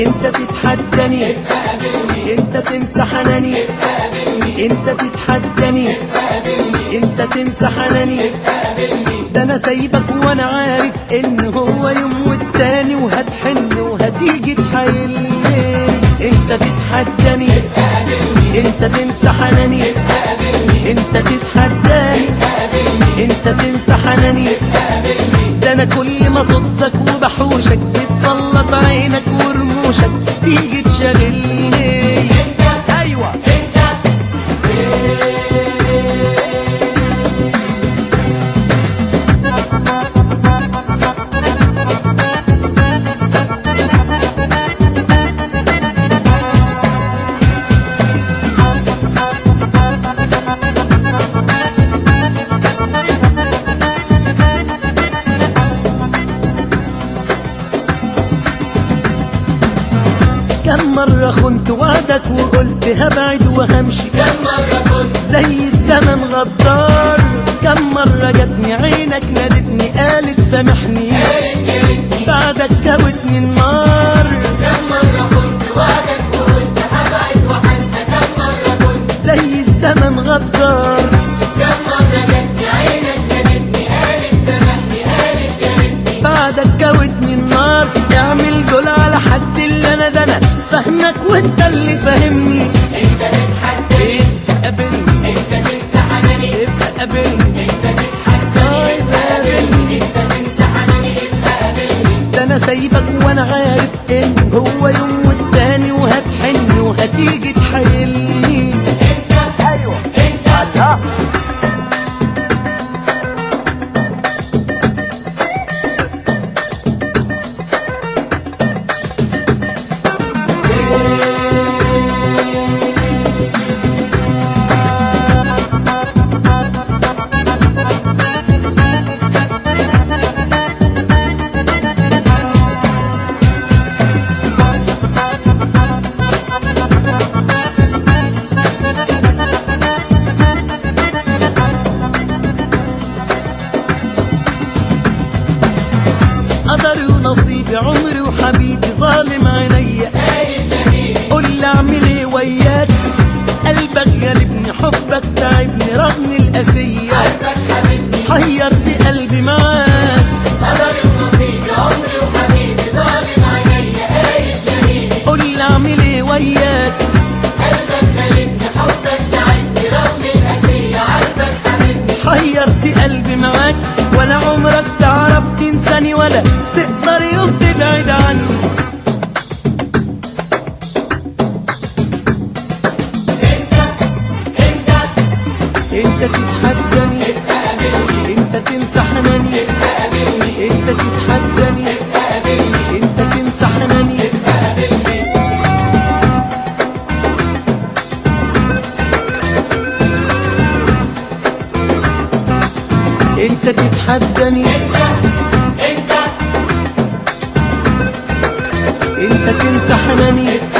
انت تتحداني انت تنسى حناني انت تتحداني انت تنسى حناني ده انا سايبك وانا عارف ان هو يوم والتاني وهتحن وهتيجي تحايلني انت تتحداني انت تنسى حناني انت تتحداني انت تنسى حناني ده انا كل ما صدك وبحوشك بتسلط عينك ورموشك تيجي تشغلني ايوه كم مرة خنت وعدك وقلت هبعد وهمشي كم مرة كنت زي الزمن غدار كم مرة جاتني عينك نادتني قالت سامحني قالت يا ريتني بعدك جابتني النار كم مرة كنت وعدك وقلت هبعد وهنسى كم مرة كنت زي الزمن غدار كم مرة جاتني عينك نادتني قالت سامحني قالت يا ريتني بعدك جاوتني النار اعمل جول على حد اللي انا ده انا فاهمك وانت اللي فاهمني انت تتحدى قابلني انت تنسى حناني ابقى قابلني انت تتحدى قابلني انت تنسى حناني ابقى قابلني ده انا سايبك وانا عارف ان هو يوم والتاني وهتحن وهتيجي تحايلني انت ايوه انت ها قدري ونصيبي عمري وحبيبي ظالم عينيا قول لي اعمل ايه وياك قلبك غالبني حبك تعبني رغم القاسية قلبك حبيبني حيرت قلبي معاك قدري ونصيبي عمري وحبيبي ظالم عينيا قايد يميني قول لي اعمل ايه وياك قلبك غلبني حبك تعبني رغم القاسية قلبك حبيبني حيرت قلبي معاك ولا عمرك تعرف تنساني ولا تقدر يوم تبعد عني انت انت انت تتحداني انت تنسى حناني انت تتحداني انت تنسى حناني انت تتحداني انت انت تنسى حناني